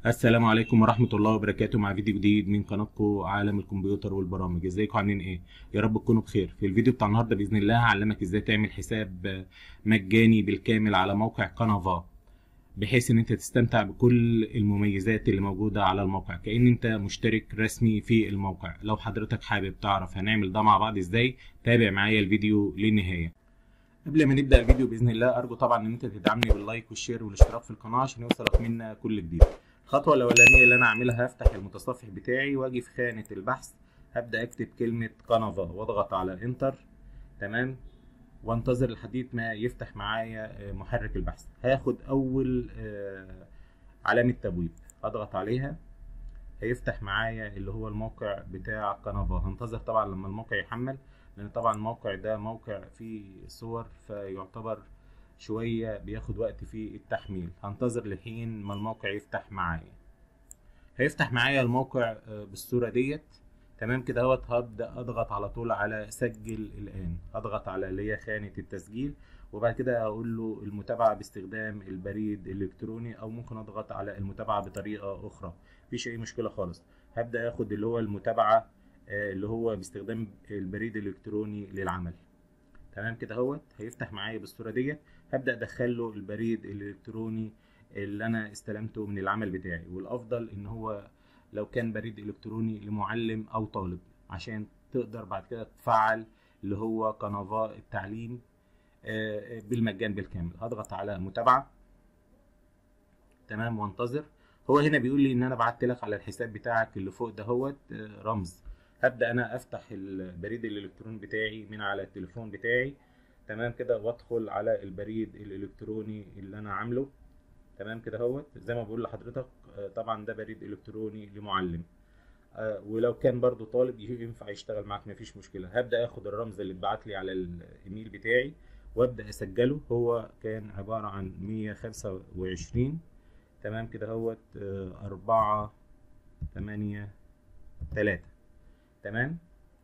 السلام عليكم ورحمة الله وبركاته مع فيديو جديد من قناتكم عالم الكمبيوتر والبرامج ازيكم عاملين ايه يا رب تكونوا بخير في الفيديو بتاع النهارده باذن الله هعلمك ازاي تعمل حساب مجاني بالكامل على موقع كانفا بحيث ان انت تستمتع بكل المميزات اللي موجودة على الموقع كأن انت مشترك رسمي في الموقع لو حضرتك حابب تعرف هنعمل ده مع بعض ازاي تابع معايا الفيديو للنهاية قبل ما نبدا الفيديو باذن الله ارجو طبعا ان انت تدعمني باللايك والشير والاشتراك في القناه عشان يوصلك منا كل جديد الخطوه الاولانيه اللي انا هعملها هفتح المتصفح بتاعي واجي في خانه البحث هبدا اكتب كلمه كانفا واضغط على انتر تمام وانتظر لحد ما يفتح معايا محرك البحث هاخد اول علامه تبويب اضغط عليها هيفتح معايا اللي هو الموقع بتاع كانفا هنتظر طبعا لما الموقع يحمل لان طبعا الموقع ده موقع فيه صور فيعتبر شوية بياخد وقت في التحميل هنتظر لحين ما الموقع يفتح معايا هيفتح معايا الموقع بالصورة ديت تمام كده اهوت هبدأ اضغط على طول على سجل الان اضغط على اللي هي خانة التسجيل وبعد كده اقول له المتابعة باستخدام البريد الالكتروني او ممكن اضغط على المتابعة بطريقة اخرى مفيش اي مشكلة خالص هبدأ اخد اللي هو المتابعة اللي هو باستخدام البريد الالكتروني للعمل تمام كده اهوت هيفتح معايا بالصوره ديت هبدا ادخل له البريد الالكتروني اللي انا استلمته من العمل بتاعي والافضل ان هو لو كان بريد الكتروني لمعلم او طالب عشان تقدر بعد كده تفعل اللي هو كنفا التعليم بالمجان بالكامل هضغط على متابعه تمام وانتظر هو هنا بيقول لي ان انا بعت لك على الحساب بتاعك اللي فوق دهوت رمز هبدا انا افتح البريد الالكتروني بتاعي من على التليفون بتاعي تمام كده وادخل على البريد الالكتروني اللي انا عامله تمام كده اهوت زي ما بقول لحضرتك طبعا ده بريد الكتروني لمعلم ولو كان برضو طالب ينفع يشتغل معاك مفيش مشكله هبدا اخد الرمز اللي اتبعت لي على الايميل بتاعي وابدا اسجله هو كان عباره عن 125 تمام كده اهوت 4 8 3 تمام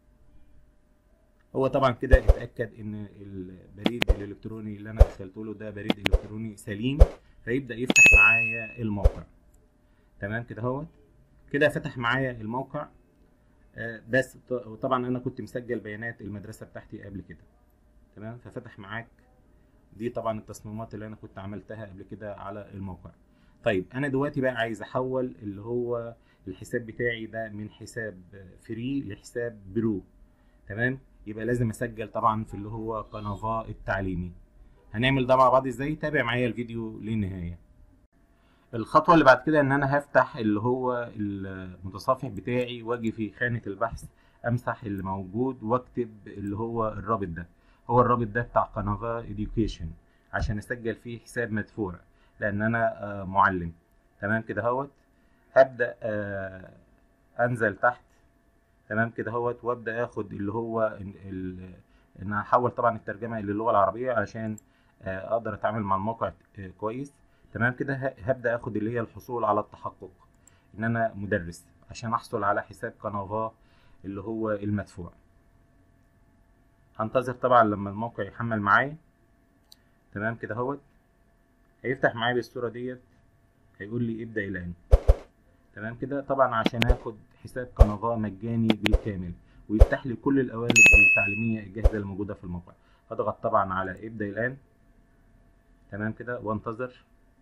هو طبعا كده اتاكد ان البريد الالكتروني اللي انا دخلته له ده بريد الكتروني سليم فيبدا يفتح معايا الموقع تمام كده اهوت كده فتح معايا الموقع آه بس طبعا انا كنت مسجل بيانات المدرسه بتاعتي قبل كده تمام ففتح معاك دي طبعا التصميمات اللي انا كنت عملتها قبل كده على الموقع طيب انا دلوقتي بقى عايز احول اللي هو الحساب بتاعي ده من حساب فري لحساب برو تمام يبقى لازم اسجل طبعا في اللي هو كنفا التعليمي هنعمل ده مع بعض ازاي تابع معايا الفيديو للنهايه الخطوه اللي بعد كده ان انا هفتح اللي هو المتصفح بتاعي واجي في خانه البحث امسح اللي موجود واكتب اللي هو الرابط ده هو الرابط ده بتاع كنفا اديوكيشن عشان اسجل فيه حساب مدفوع لان انا معلم تمام كده اهوت هبدا آه انزل تحت تمام كده اهوت وابدا اخد اللي هو ان هحول طبعا الترجمه للغه العربيه عشان آه اقدر اتعامل مع الموقع آه كويس تمام كده هبدا اخد اللي هي الحصول على التحقق ان انا مدرس عشان احصل على حساب كنفا اللي هو المدفوع هنتظر طبعا لما الموقع يحمل معايا تمام كده اهوت هيفتح معايا بالصوره ديت هيقول لي ابدا الان تمام كده طبعا عشان اخد حساب كنفا مجاني بالكامل ويفتح لي كل القوالب التعليميه الجاهزه الموجوده في الموقع هضغط طبعا على ابدا الان تمام كده وانتظر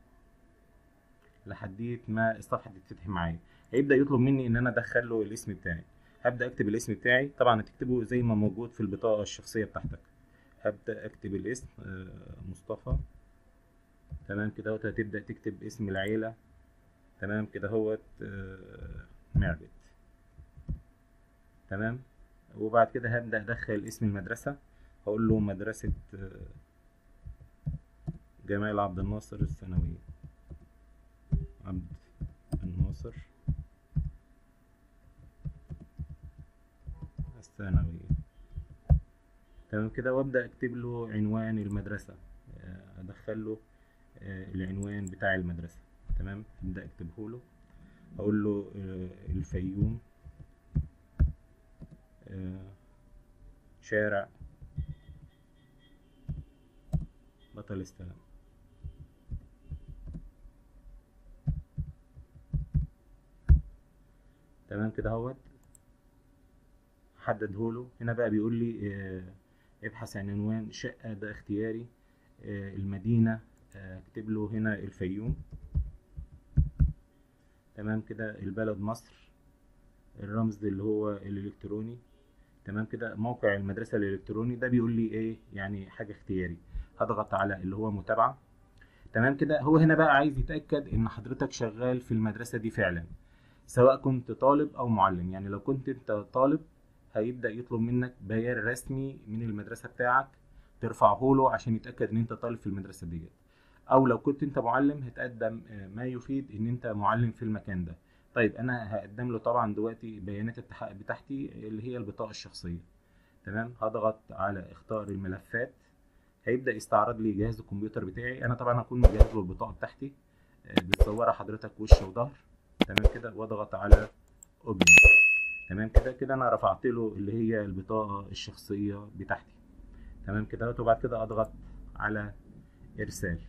لحديت ما الصفحه تتفتح معايا هيبدا يطلب مني ان انا ادخل له الاسم بتاعي هبدا اكتب الاسم بتاعي طبعا هتكتبه زي ما موجود في البطاقه الشخصيه بتاعتك هبدا اكتب الاسم مصطفى تمام كده هتبدا تكتب اسم العيله تمام كده هوت معبد تمام وبعد كده هبدا ادخل اسم المدرسه هقول له مدرسه جمال عبد الناصر الثانويه عبد الناصر الثانويه تمام كده وابدا اكتب له عنوان المدرسه ادخل له العنوان بتاع المدرسه تمام ابدا اكتبه له اقول له الفيوم شارع بطل السلام تمام كده اهوت حددهوله هنا بقى بيقول لي آه، ابحث عن عنوان شقة ده اختياري آه، المدينة آه، اكتب له هنا الفيوم تمام كده البلد مصر الرمز اللي هو الالكتروني تمام كده موقع المدرسة الالكتروني ده بيقول لي ايه يعني حاجة اختياري هضغط على اللي هو متابعة تمام كده هو هنا بقى عايز يتأكد ان حضرتك شغال في المدرسة دي فعلا سواء كنت طالب او معلم يعني لو كنت انت طالب هيبدأ يطلب منك بيان رسمي من المدرسة بتاعك ترفعه له عشان يتأكد ان انت طالب في المدرسة ديت او لو كنت انت معلم هتقدم آه، ما يفيد ان انت معلم في المكان ده طيب انا هقدم له طبعا دلوقتي بيانات التحقق بتاعتي اللي هي البطاقة الشخصية تمام هضغط على اختار الملفات هيبدأ يستعرض لي جهاز الكمبيوتر بتاعي انا طبعا هكون مجهز له البطاقة بتاعتي آه، بتصورها حضرتك وش وظهر تمام كده واضغط على اوبن تمام كده كده انا رفعت له اللي هي البطاقة الشخصية بتاعتي تمام كده وبعد كده اضغط على ارسال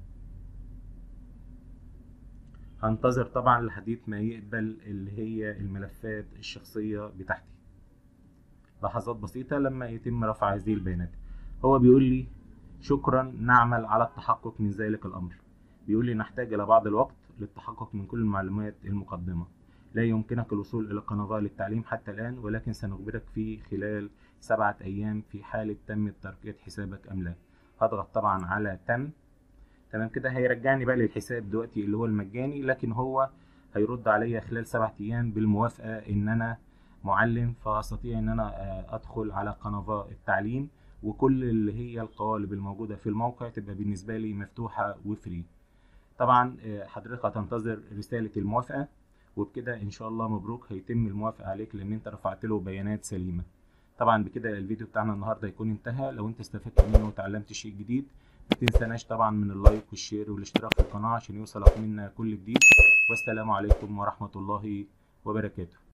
هنتظر طبعا لحديث ما يقبل اللي هي الملفات الشخصية بتاعتي لحظات بسيطة لما يتم رفع هذه البيانات هو بيقول لي شكرا نعمل على التحقق من ذلك الأمر بيقول لي نحتاج إلى بعض الوقت للتحقق من كل المعلومات المقدمة لا يمكنك الوصول إلى قناة للتعليم حتى الآن ولكن سنخبرك في خلال سبعة أيام في حالة تم ترقية حسابك أم لا هضغط طبعا على تم تمام كده هيرجعني بقى للحساب دلوقتي اللي هو المجاني لكن هو هيرد عليا خلال سبعة أيام بالموافقة إن أنا معلم فأستطيع إن أنا آه، أدخل على قناة التعليم وكل اللي هي القوالب الموجودة في الموقع تبقى بالنسبة لي مفتوحة وفري طبعا آه، حضرتك هتنتظر رسالة الموافقة وبكده إن شاء الله مبروك هيتم الموافقة عليك لأن أنت رفعت له بيانات سليمة طبعا بكده الفيديو بتاعنا النهارده يكون انتهى لو انت استفدت منه وتعلمت شيء جديد ما تنساناش طبعا من اللايك والشير والاشتراك في القناة عشان يوصلك منا كل جديد والسلام عليكم ورحمة الله وبركاته